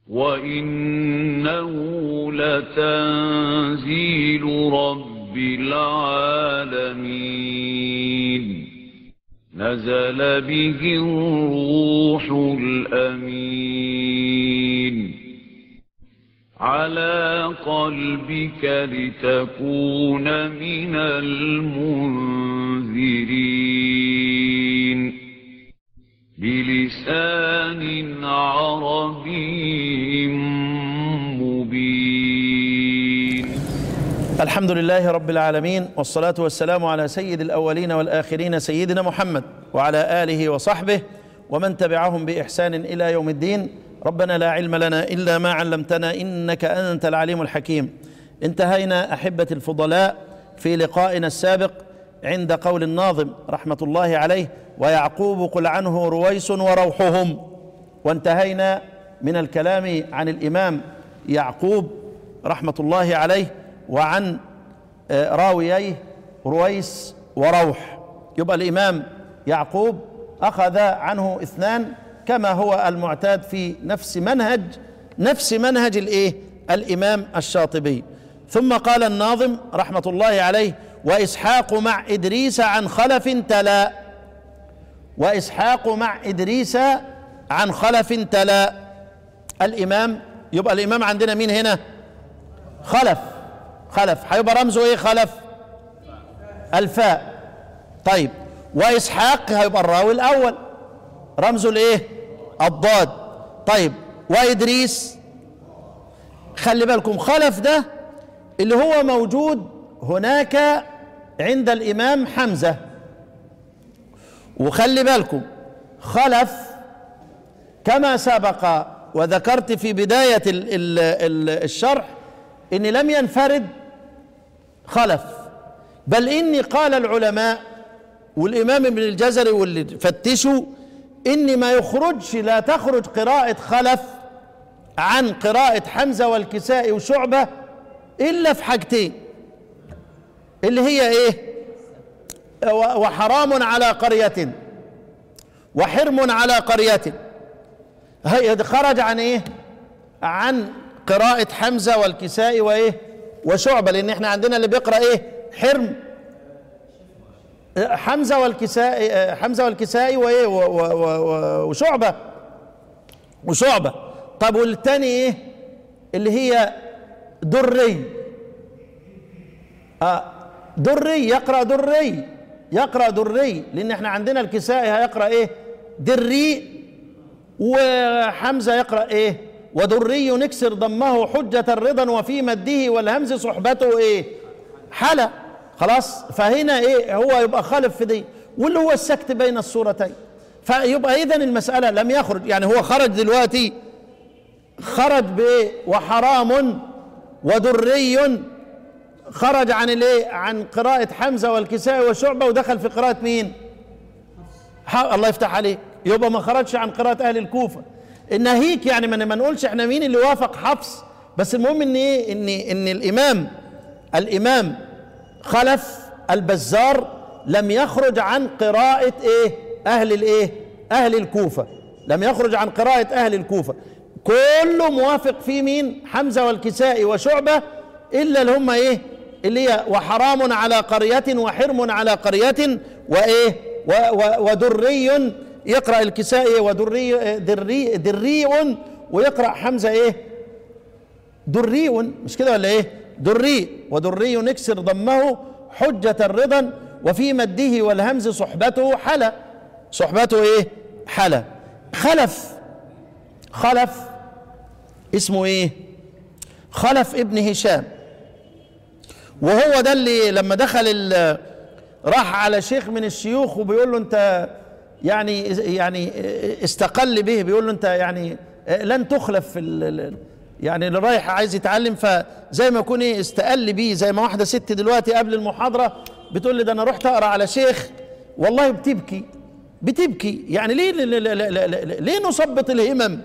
وإنه لتنزيل رب العالمين نزل به الروح الأمين على قلبك لتكون من المنذرين بلسان عربي مبين الحمد لله رب العالمين والصلاة والسلام على سيد الأولين والآخرين سيدنا محمد وعلى آله وصحبه ومن تبعهم بإحسان إلى يوم الدين ربنا لا علم لنا إلا ما علمتنا إنك أنت العليم الحكيم انتهينا أحبة الفضلاء في لقائنا السابق عند قول الناظم رحمة الله عليه ويعقوب قل عنه رويس وروحهم وانتهينا من الكلام عن الإمام يعقوب رحمة الله عليه وعن راوييه رويس وروح يبقى الإمام يعقوب أخذ عنه اثنان كما هو المعتاد في نفس منهج نفس منهج الايه الامام الشاطبي ثم قال الناظم رحمه الله عليه واسحاق مع ادريس عن خلف تلا واسحاق مع ادريس عن خلف تلا الامام يبقى الامام عندنا مين هنا خلف خلف هيبقى رمزه ايه خلف الفاء طيب واسحاق هيبقى الراوي الاول رمزه الايه الضاد طيب وادريس خلي بالكم خلف ده اللي هو موجود هناك عند الامام حمزه وخلي بالكم خلف كما سبق وذكرت في بدايه ال ال ال الشرح ان لم ينفرد خلف بل اني قال العلماء والامام ابن الجزري واللي فتشوا ان ما يخرجش لا تخرج قراءة خلف عن قراءة حمزة والكساء وشعبة الا في حاجتين اللي هي ايه وحرام على قرية وحرم على قرية هي خرج عن ايه عن قراءة حمزة والكساء وايه وشعبة لان احنا عندنا اللي بيقرأ ايه حرم حمزة والكساء حمزة والكسائي وايه وشعبة وشعبة طب والتاني ايه اللي هي دري آه دري يقرأ دري يقرأ دري لأن احنا عندنا الكسائي هيقرأ ايه دري وحمزة يقرأ ايه ودري نكسر ضمه حجة الرضا وفي مده والهمز صحبته ايه حلا خلاص فهنا ايه هو يبقى خالف في دي واللي هو السكت بين الصورتين فيبقى اذا المسألة لم يخرج يعني هو خرج دلوقتي خرج بايه وحرام ودري خرج عن الايه عن قراءة حمزة والكساء والشعبة ودخل في قراءة مين الله يفتح عليك يبقى ما خرجش عن قراءة اهل الكوفة الناهيك يعني ما نقولش احنا مين اللي وافق حفص بس المهم ان ايه ان ان الامام الامام خلف البزار لم يخرج عن قراءة ايه اهل الايه اهل الكوفة لم يخرج عن قراءة اهل الكوفة كله موافق في مين حمزة والكسائي وشعبة الا اللي هم ايه اللي هي وحرام على قرية وحرم على قرية وايه و و ودري يقرأ الكسائي ودري دري دري ويقرأ حمزة ايه دري مش كده ولا ايه دري ودري نكسر ضمه حجة الرضا وفي مده والهمز صحبته حلا صحبته ايه حلا خلف خلف اسمه ايه خلف ابن هشام وهو ده اللي لما دخل راح على شيخ من الشيوخ وبيقول له انت يعني يعني استقل به بيقول له انت يعني لن تخلف في يعني اللي رايح عايز يتعلم فزي ما يكون ايه استقل بيه زي ما واحده ست دلوقتي قبل المحاضره بتقول لي ده انا رحت اقرا على شيخ والله بتبكي بتبكي يعني ليه ليه, ليه, ليه, ليه نثبط الهمم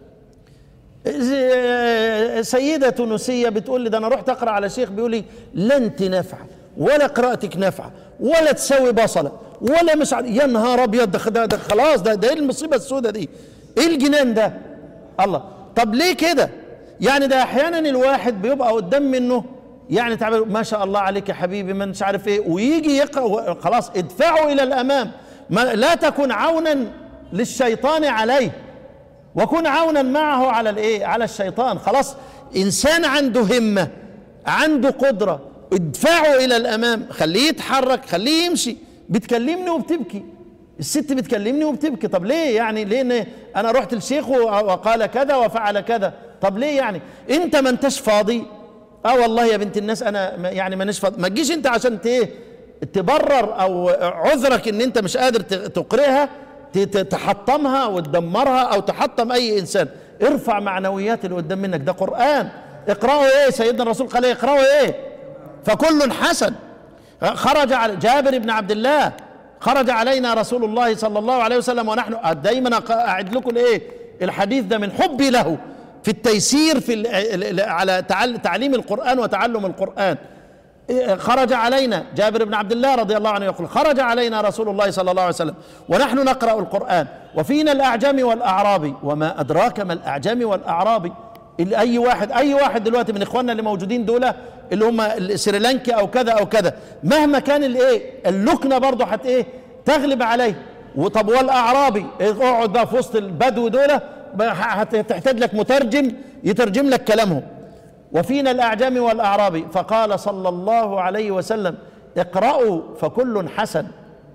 سيدة تونسية بتقول لي ده أنا رحت أقرأ على شيخ بيقول لي لا أنت نافعة ولا قراءتك نافعة ولا تساوي بصلة ولا مش عارف- يا نهار أبيض ده, ده, ده خلاص ده ده إيه المصيبة السوداء دي؟ إيه الجنان ده؟ الله طب ليه كده يعني ده احيانا الواحد بيبقى قدام منه يعني تعمل ما شاء الله عليك يا حبيبي ما مش عارف ايه ويجي يقرا خلاص ادفعه الى الامام ما لا تكن عونا للشيطان عليه وكن عونا معه على الايه على الشيطان خلاص انسان عنده همه عنده قدره ادفعه الى الامام خليه يتحرك خليه يمشي بتكلمني وبتبكي الست بتكلمني وبتبكي طب ليه يعني ليه ن- انا رحت للشيخ وقال كذا وفعل كذا طب ليه يعني انت ما انتش فاضي اه والله يا بنت الناس انا ما- يعني مانيش فاضي ما تجيش انت عشان ت- ايه تبرر او عذرك ان انت مش قادر ت- تقرئها ت- ت- تحطمها وتدمرها او تحطم اي انسان ارفع معنويات اللي قدام منك ده قران اقرأوا ايه سيدنا الرسول قال ايه اقرأوا ايه فكل حسن خرج على جابر بن عبد الله خرج علينا رسول الله صلى الله عليه وسلم ونحن دايما أق- اعد لكم الايه الحديث ده من حبي له في التيسير في ال- ال- ال- على تعل- تعليم القرآن وتعلم القرآن إيه، خرج علينا جابر بن عبد الله رضي الله عنه يقول خرج علينا رسول الله صلى الله عليه وسلم ونحن نقرأ القرآن وفينا الأعجمي والأعرابي وما أدراك ما الأعجمي والأعرابي اللي أي واحد أي واحد دلوقتي من إخواننا اللي موجودين دول اللي هم السريلانكي أو كذا أو كذا مهما كان الإيه اللكنة برضه حت إيه تغلب عليه وطب والأعرابي اقعد بقى في وسط البدو دول بقى هتحتاج لك مترجم يترجم لك كلامهم وفينا الأعجم والأعرابي فقال صلى الله عليه وسلم اقرأوا فكل حسن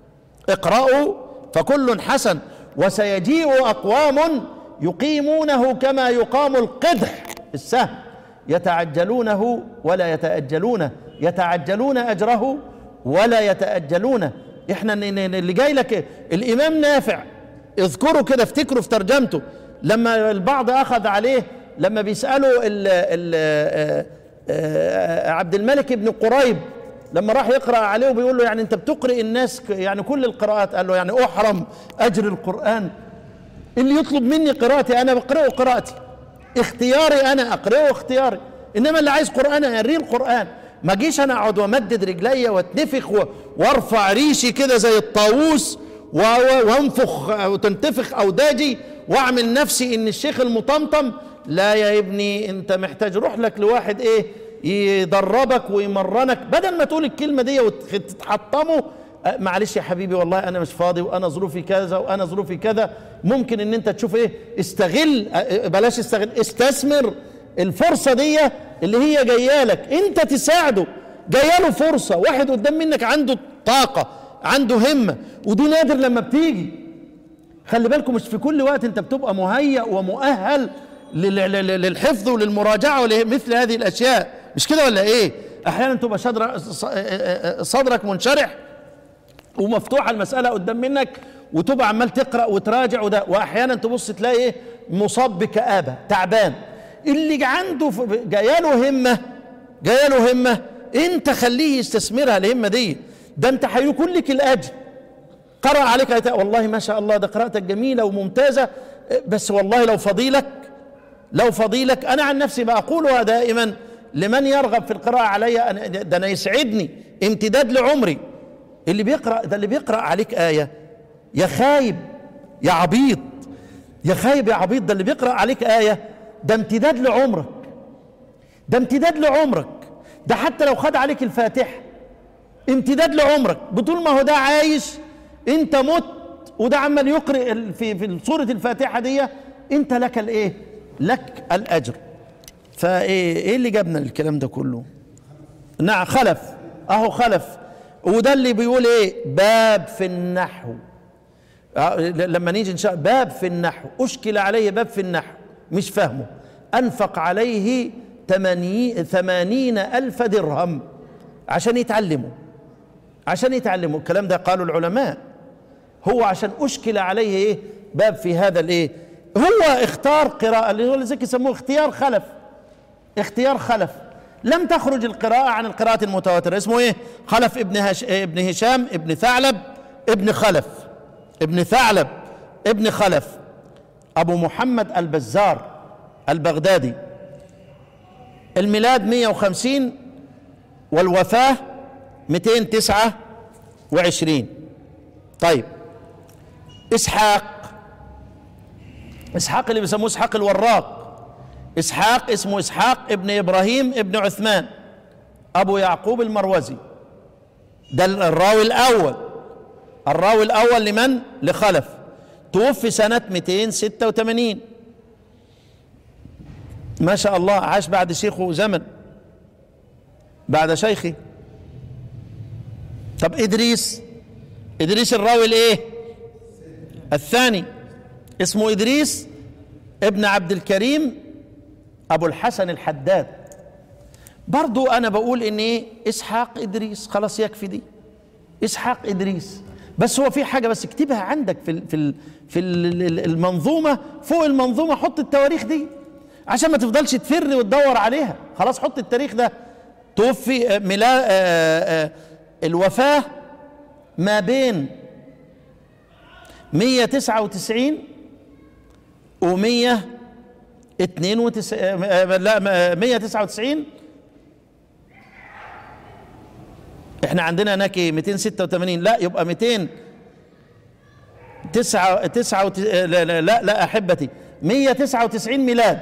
اقرأوا فكل حسن وسيجيء أقوام يقيمونه كما يقام القدح السهم يتعجلونه ولا يتأجلونه يتعجلون أجره ولا يتأجلونه احنا ن- ن- اللي جاي لك الإمام نافع اذكروا كده افتكروا في ترجمته لما البعض أخذ عليه لما بيسألوا ال ال آه، آه، عبد الملك بن قريب لما راح يقرأ عليه وبيقول له يعني أنت بتقرئ الناس ك- يعني كل القراءات قال له يعني أحرم أجر القرآن اللي يطلب مني قراءتي أنا بقرأه قراءتي اختياري أنا أقرأه اختياري إنما اللي عايز قرآن أريه القرآن ما جيش أنا أقعد وأمدد رجلي واتنفخ و- وارفع ريشي كده زي الطاووس و- و- وانفخ وتنتفخ أوداجي واعمل نفسي إن الشيخ المطمطم لا يا ابني أنت محتاج روح لك لواحد إيه يدربك ويمرنك بدل ما تقول الكلمة دي وتتحطمه أه، معلش يا حبيبي والله انا مش فاضي وانا ظروفي كذا وانا ظروفي كذا ممكن ان انت تشوف ايه استغل أه، بلاش استغل استثمر الفرصه دي اللي هي جايه لك انت تساعده جايه له فرصه واحد قدام منك عنده طاقه عنده همه ودي نادر لما بتيجي خلي بالكم مش في كل وقت انت بتبقى مهيأ ومؤهل لل- لل- للحفظ وللمراجعه ولمثل هذه الاشياء مش كده ولا ايه احيانا تبقى صدر- صدرك منشرح ومفتوحه المساله قدام منك وتبقى عمال تقرا وتراجع وده واحيانا تبص تلاقي ايه مصاب بكآبه تعبان اللي عنده ف- جايه له همه جايه له همه انت خليه يستثمرها الهمه دي ده انت هيكون لك الاجر قرأ عليك آيات والله ما شاء الله ده قراءتك جميله وممتازه بس والله لو فضيلك لو فضيلك انا عن نفسي بقولها دائما لمن يرغب في القراءه علي أنا- ده انا يسعدني امتداد لعمري اللي بيقرا ده اللي بيقرا عليك ايه يا خايب يا عبيط يا خايب يا عبيط ده اللي بيقرا عليك ايه ده امتداد لعمرك ده امتداد لعمرك ده حتى لو خد عليك الفاتحه امتداد لعمرك بطول ما هو ده عايش انت مت وده عمال يقرئ ال- في في سوره الفاتحه دي انت لك الايه لك الاجر فايه ايه اللي جابنا الكلام ده كله نعم خلف اهو خلف وده اللي بيقول ايه باب في النحو آه، لما نيجي ان شاء باب في النحو اشكل عليه باب في النحو مش فاهمه انفق عليه تماني- ثمانين الف درهم عشان يتعلموا عشان يتعلموا الكلام ده قالوا العلماء هو عشان اشكل عليه ايه باب في هذا الايه هو اختار قراءة اللي هو لذلك يسموه اختيار خلف اختيار خلف لم تخرج القراءة عن القراءة المتواترة اسمه ايه خلف ابن هش... ابن هشام ابن ثعلب ابن خلف ابن ثعلب ابن خلف ابو محمد البزار البغدادي الميلاد 150 والوفاة 229 طيب اسحاق اسحاق اللي بيسموه اسحاق الوراق اسحاق اسمه اسحاق ابن ابراهيم ابن عثمان ابو يعقوب المروزي ده الراوي الاول الراوي الاول لمن لخلف توفي سنة 286 ما شاء الله عاش بعد شيخه زمن بعد شيخه طب ادريس ادريس الراوي الايه الثاني اسمه ادريس ابن عبد الكريم ابو الحسن الحداد برضو انا بقول ان ايه اسحاق ادريس خلاص يكفي دي اسحاق ادريس بس هو في حاجه بس اكتبها عندك في ال في ال في ال المنظومه فوق المنظومه حط التواريخ دي عشان ما تفضلش تفر وتدور عليها خلاص حط التاريخ ده توفي ميلا آآ آآ الوفاه ما بين 199 و 192 لا 199 احنا عندنا هناك 286 لا يبقى 200 تسعة تسعة وت... لا, لا لا لا احبتي 199 ميلاد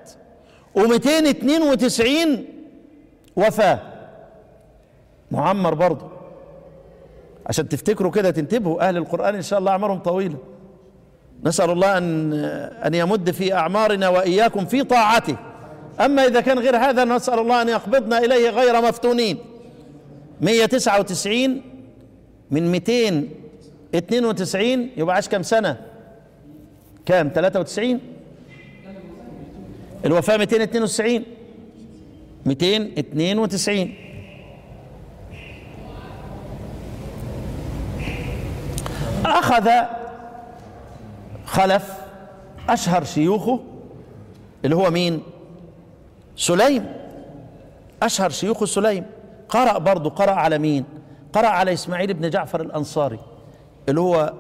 و292 وفاة معمر برضه عشان تفتكروا كده تنتبهوا اهل القرآن ان شاء الله اعمارهم طويلة نسأل الله ان ان يمد في اعمارنا واياكم في طاعته اما اذا كان غير هذا نسأل الله ان يقبضنا اليه غير مفتونين 199 من 292 يبقى عاش كم سنة؟ كام؟ 93 الوفاة 292 292 أخذ خلف أشهر شيوخه اللي هو مين؟ سليم أشهر شيوخه سليم قرأ برضه قرأ على مين؟ قرأ على إسماعيل بن جعفر الأنصاري اللي هو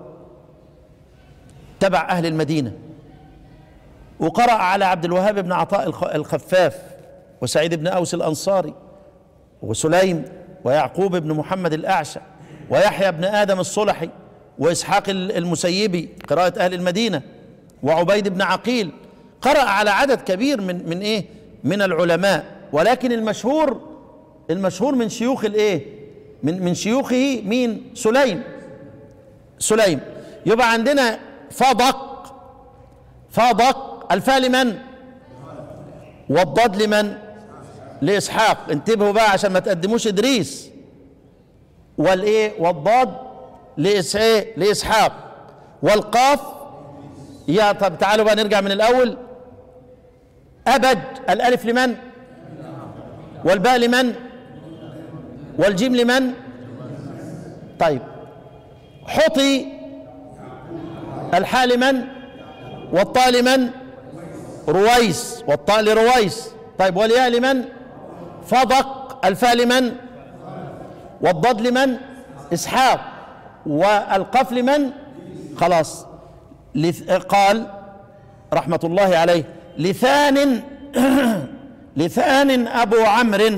تبع أهل المدينة وقرأ على عبد الوهاب بن عطاء الخفاف وسعيد بن أوس الأنصاري وسليم ويعقوب بن محمد الأعشى ويحيى بن آدم الصلحي وإسحاق المسيبي قراءة أهل المدينة وعبيد بن عقيل قرأ على عدد كبير من من إيه؟ من العلماء ولكن المشهور المشهور من شيوخ الإيه؟ من من شيوخه مين؟ سليم سليم يبقى عندنا فضق فضق الفاء لمن والضاد لمن لإسحاق انتبهوا بقى عشان ما تقدموش إدريس والإيه والضاد لإس إيه لإسحاق والقاف يا طب تعالوا بقى نرجع من الأول أبد الألف لمن والباء لمن والجيم لمن طيب حطي الحاء لمن والطاء لمن رويس والطاء لرويس طيب والياء لمن فضق الفاء لمن والضاد لمن اسحاق والقاف لمن خلاص قال رحمة الله عليه لثان لثان أبو عمرو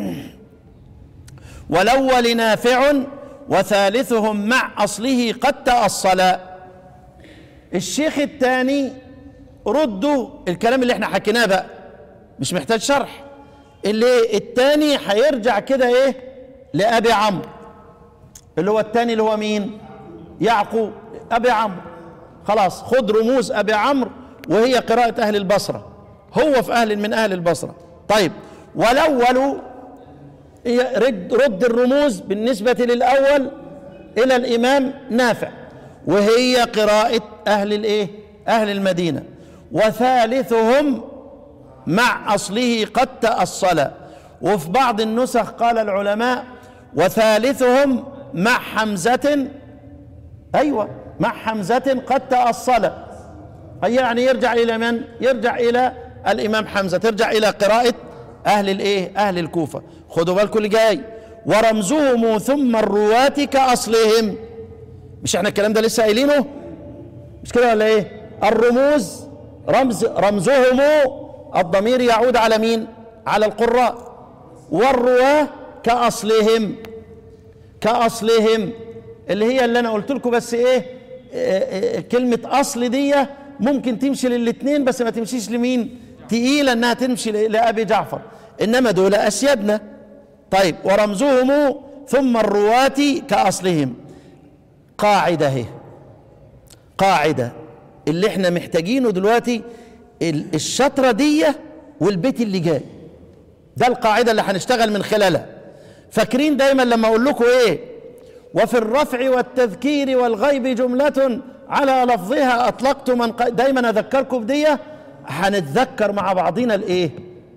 والأول نافع وثالثهم مع أصله قد تأصلا الشيخ الثاني ردوا الكلام اللي احنا حكيناه بقى مش محتاج شرح اللي الثاني هيرجع كده ايه لأبي عمرو اللي هو الثاني اللي هو مين يعقوب أبي عمرو خلاص خد رموز أبي عمرو وهي قراءة أهل البصرة هو في أهل من أهل البصرة طيب والأول رد, رد الرموز بالنسبة للأول إلى الإمام نافع وهي قراءة أهل الإيه؟ أهل المدينة وثالثهم مع أصله قد تأصل وفي بعض النسخ قال العلماء وثالثهم مع حمزة أيوة مع حمزة قد تأصل أي يعني يرجع إلى من؟ يرجع إلى الإمام حمزة ترجع إلى قراءة أهل الإيه؟ أهل الكوفة خدوا بالكم اللي جاي ورمزهم ثم الرواة كأصلهم مش احنا الكلام ده لسه قايلينه مش كده ولا ايه الرموز رمز رمزهم الضمير يعود على مين على القراء والرواه كأصلهم كأصلهم اللي هي اللي انا قلت لكم بس ايه, إيه, إيه كلمة اصل دي ممكن تمشي للاثنين بس ما تمشيش لمين تقيلة انها تمشي ل- لأبي جعفر انما دول اسيادنا طيب ورمزهم ثم الرواة كأصلهم قاعدة هي قاعدة اللي احنا محتاجينه دلوقتي ال- الشطرة دي والبيت اللي جاي ده القاعدة اللي هنشتغل من خلالها فاكرين دايما لما اقول لكم ايه وفي الرفع والتذكير والغيب جملة على لفظها اطلقت من ق... دايما اذكركم بدي هنتذكر مع بعضنا الايه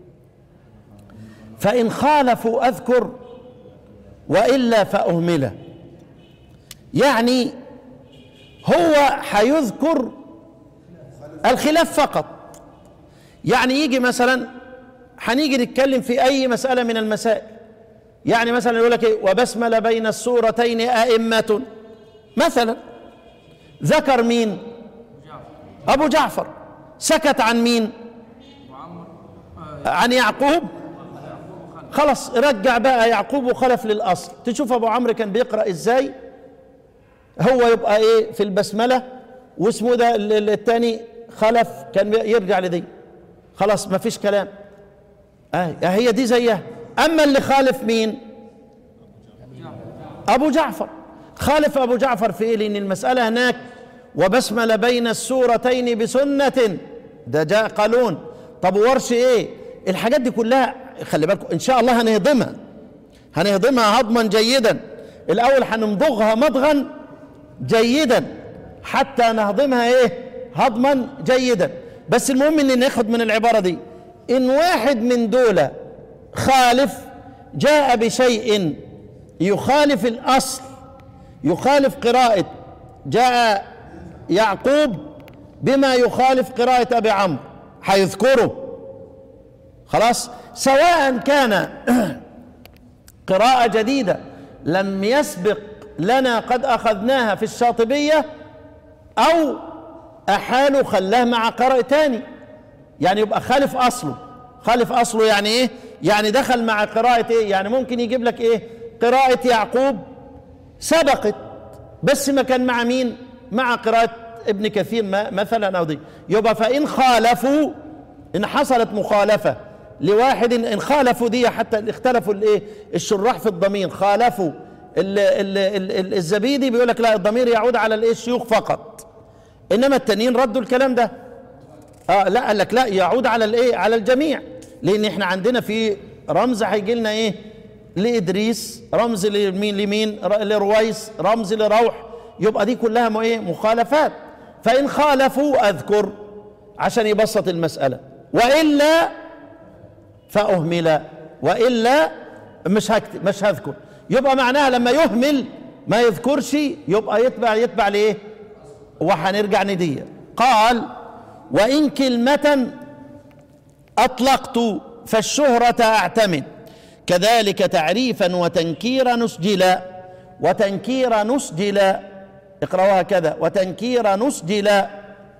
فان خالفوا اذكر والا فاهمله يعني هو هيذكر الخلاف فقط يعني يجي مثلا هنيجي نتكلم في اي مساله من المسائل يعني مثلا يقول لك ايه وبسمل بين السورتين ائمه مثلا ذكر مين ابو جعفر سكت عن مين عن يعقوب خلاص رجع بقى يعقوب وخلف للاصل تشوف ابو عمرو كان بيقرا ازاي هو يبقى ايه في البسمله واسمه ده ال- ال- التاني خلف كان يرجع لدي خلاص ما فيش كلام آه هي دي زيها اما اللي خالف مين ابو جعفر خالف ابو جعفر في ايه لان المساله هناك وبسمل بين السورتين بسنه ده جاء قالون طب ورش ايه الحاجات دي كلها خلي بالكم ان شاء الله هنهضمها هنهضمها هضما جيدا الاول هنمضغها مضغا جيدا حتى نهضمها ايه هضما جيدا بس المهم ان ناخد من العباره دي ان واحد من دول خالف جاء بشيء يخالف الاصل يخالف قراءه جاء يعقوب بما يخالف قراءه ابي عمرو هيذكره خلاص سواء كان قراءه جديده لم يسبق لنا قد اخذناها في الشاطبيه او احاله خلاه مع قارئ تاني يعني يبقى خالف اصله خالف اصله يعني ايه يعني دخل مع قراءة ايه يعني ممكن يجيب لك ايه قراءة يعقوب سبقت بس ما كان مع مين مع قراءة ابن كثير ما مثلا او دي يبقى فان خالفوا ان حصلت مخالفة لواحد ان خالفوا دي حتى اختلفوا الايه الشراح في الضمير خالفوا ال ال ال ال الزبيدي بيقول لك لا الضمير يعود على الايه الشيوخ فقط انما التانيين ردوا الكلام ده اه لا قال لك لا يعود على الايه على الجميع لان احنا عندنا في رمز هيجي لنا ايه لادريس رمز لمين لمين ر- لرويس رمز لروح يبقى دي كلها مو ايه مخالفات فان خالفوا اذكر عشان يبسط المساله والا فاهمل والا مش هكتب مش هذكر يبقى معناها لما يهمل ما يذكرش يبقى يتبع يتبع لايه وهنرجع نديه قال وان كلمه اطلقت فالشهره اعتمد كذلك تعريفا وتنكيرا نسجلا وتنكير نسجلا اقرأوها كذا وتنكير نسجلا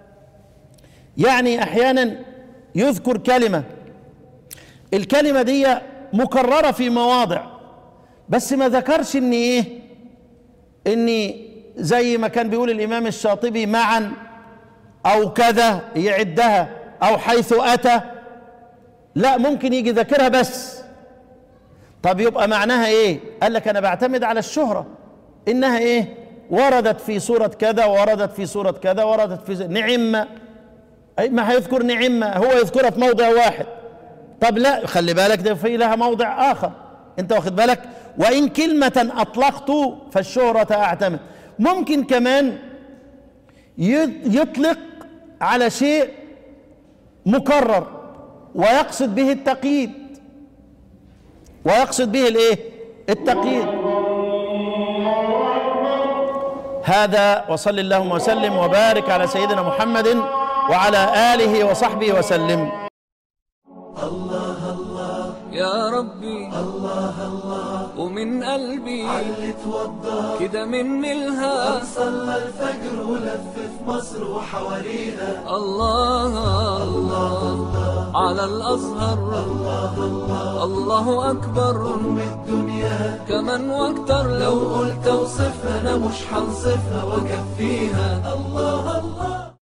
يعني احيانا يذكر كلمه الكلمه دي مكرره في مواضع بس ما ذكرش ان ايه اني زي ما كان بيقول الامام الشاطبي معا او كذا يعدها او حيث اتى لا ممكن يجي ذاكرها بس طب يبقى معناها ايه قال لك انا بعتمد على الشهرة انها ايه وردت في سورة كذا وردت في سورة كذا وردت في نعمة أي ما هيذكر نعمة هو يذكرها في موضع واحد طب لا خلي بالك ده في لها موضع اخر انت واخد بالك وان كلمة اطلقت فالشهرة اعتمد ممكن كمان يطلق على شيء مكرر ويقصد به التقييد ويقصد به الايه التقييد هذا وصل اللهم وسلم وبارك على سيدنا محمد وعلى اله وصحبه وسلم يا ربي الله الله ومن قلبي اللي توضى كده مني الها صلى الفجر ولف في مصر وحواليها الله الله على الأزهر الله أكبر أم الدنيا كمان واكتر لو لو قلت اوصفها انا مش هنصفها واكفيها الله الله